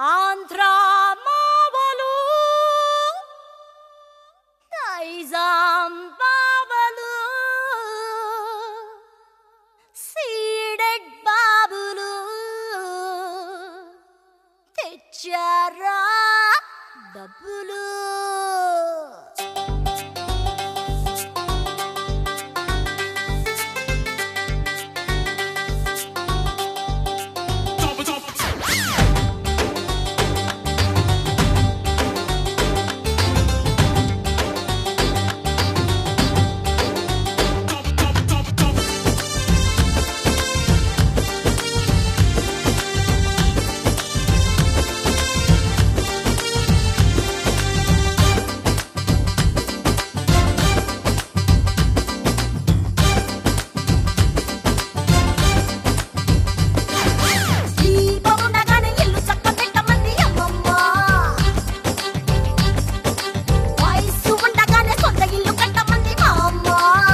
ఆంధ్ర మావలు నైజాం బావలు సీడెడ్ బాబులు తెచ్చారా డబ్బులు దీపముండగానే ఇల్లు చక్కబెట్టమంది అమ్మమ్మ. వయస్సు ఉండగానే సొంత ఇల్లు కట్టమంది మా అమ్మ.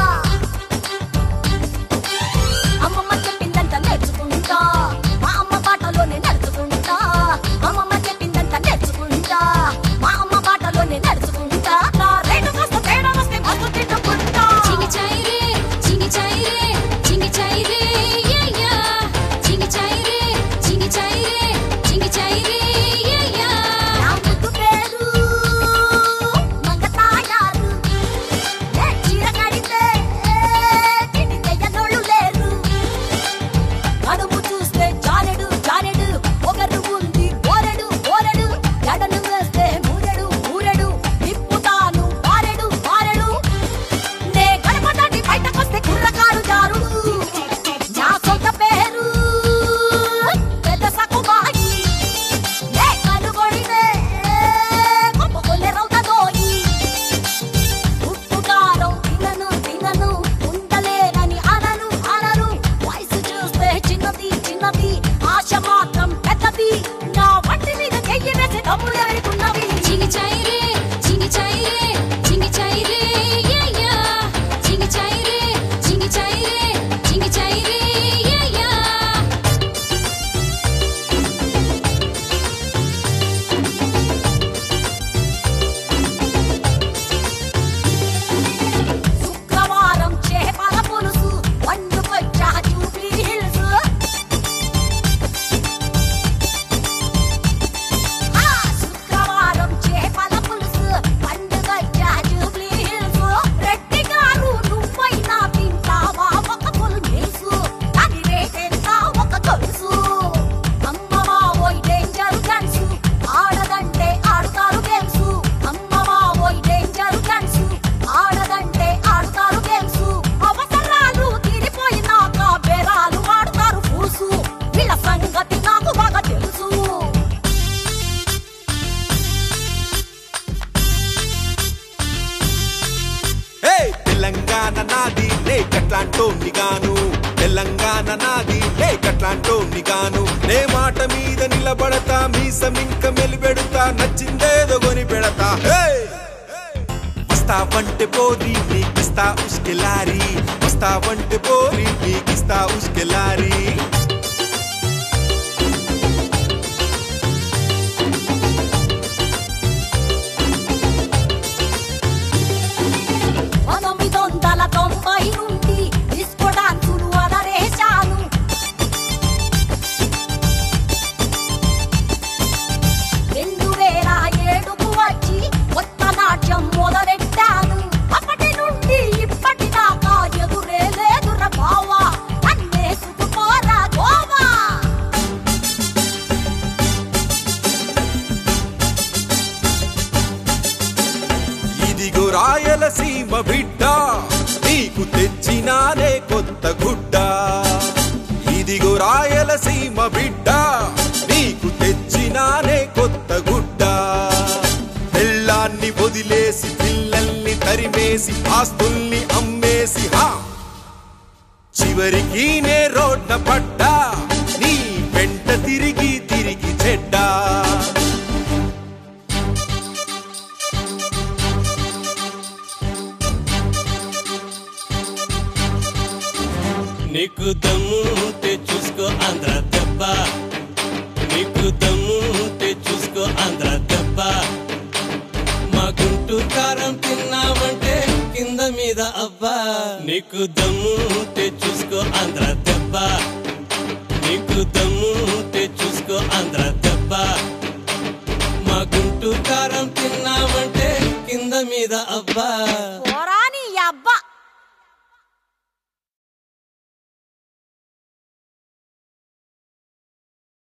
అమ్మమ్మ చెప్పిందంతా నేర్చుకుంటా మా అమ్మ బాటలోనే నడుచుకుంటా అమ్మమ్మ చెప్పిందంతా నేర్చుకుంటా మా అమ్మ బాటలోనే నడుచుకుంటా నా రేటు కాస్త తేడా వస్తే మస్తు తిట్టుకుంటా చింగి చాయిరే చింగి చాయిరే చింగి చాయిరే యయ్యా చింగి చాయిరే చింగి చాయిరే చింగి చాయిరే యయ్యా నా ముద్దు పేరు మంగతాయారు ఏ చీర కడితే తిండి తెయ్యనోళ్ళు లేరు కడుపు చూస్తే జానెడు జానెడు ఒకరు ఉంది ఓరెడు ఓరెడు ఎడను వేస్తే మూరెడు మూరెడు తిప్పుతాను పారెడు పారెడు నే గడప దాటి బయటకొస్తే కుర్రకారు జారుడు నా సొంత పేరు పెద్ద సకుబాయి ఏ కనుగొడితే కొప్పుకొల్లె రౌతదోయి ఉప్పుకారం తినను తినను ఉండలేనని అనను అనను వయసు చూస్తే చిన్నది చిన్నది ఆశ మాత్రం పెద్దది నా వంటి మీద చెయ్యి వేసి డబ్బులు ఎడుకున్నవి చింగి చాయిరే చింగి చాయిరే చింగి చాయిరే యయ్యా చింగి చాయిరే చింగి చాయిరే చింగి చాయిరే యయ్యా శుక్రవారం చేపల పులుసు వండుకొచ్చా జూబ్లీ హిల్స్ ఆ శుక్రవారం చేపల పులుసు వండుకొచ్చా జూబ్లీ హిల్స్ రెడ్డి గారు నువ్వైనా తింటావా ఒక ఫుల్ మీల్స్ దాని రేటెంత ఒక గొలుసు అమ్మవా ఓయ్ డేంజర్ గన్స్ ఆడదంటే ఆడుతారు గేమ్స్ అమ్మవా ఓయ్ డేంజర్ గన్స్ ఆడదంటే ఆడుతారు గేమ్స్ అవసరాలు తీరిపోయినాక బేరాలు ఆడుతారు ఫూసు వీళ్ళ సంగతి నాకు బాగా తెలుసు హే తెలంగాణ నాది లేకట్లాంటోని గాను తెలంగాణ నాది లేకట్లాంటోని గాను నే మాట మీద నిలబడతా మీసమింక మెలిపెడతా నచ్చిందేదో కొని పెడతా హే వస్తావంటే పోరి నీకిస్తా ఉస్కెలారి వస్తావంటే పోరి నీకిస్తా ఉస్కెలారి పంతొమ్మిది వందల తొంభై నుండి డిస్కో డాన్సులు అదరేశాను రెండు వేల ఏడుకు వచ్చి కొత్త నాట్యం మొదలెట్టాను అప్పటి నుండి ఇప్పటి దాకా ఎదురే లేదుర బావా అన్నేసుకుపోరా గోవా ఇదిగో రాయలసీమ బిడ్డ నీకు తెచ్చినానే కొత్త గుడ్డ ఇదిగో రాయలసీమ బిడ్డ నీకు తెచ్చినానే కొత్త గుడ్డ పెళ్ళాన్ని వదిలేసి పిల్లల్ని తరిమేసి ఆస్తుల్ని అమ్మేసి హా చివరికి నే రోడ్న పడ్డా నీ వెంట తిరిగి తిరిగి చెడ్డా నీకు దమ్ము ఉంటే చూసుకో ఆంధ్ర దెబ్బ నీకు దమ్ము ఉంటే దెబ్బ మా గుంటూరు కారం తిన్నామంటే కింద మీద అబ్బా నీకు దమ్ము ఉంటే చూసుకో ఆంధ్ర దెబ్బ నీకు దమ్ము ఉంటే చూసుకో ఆంధ్ర దెబ్బ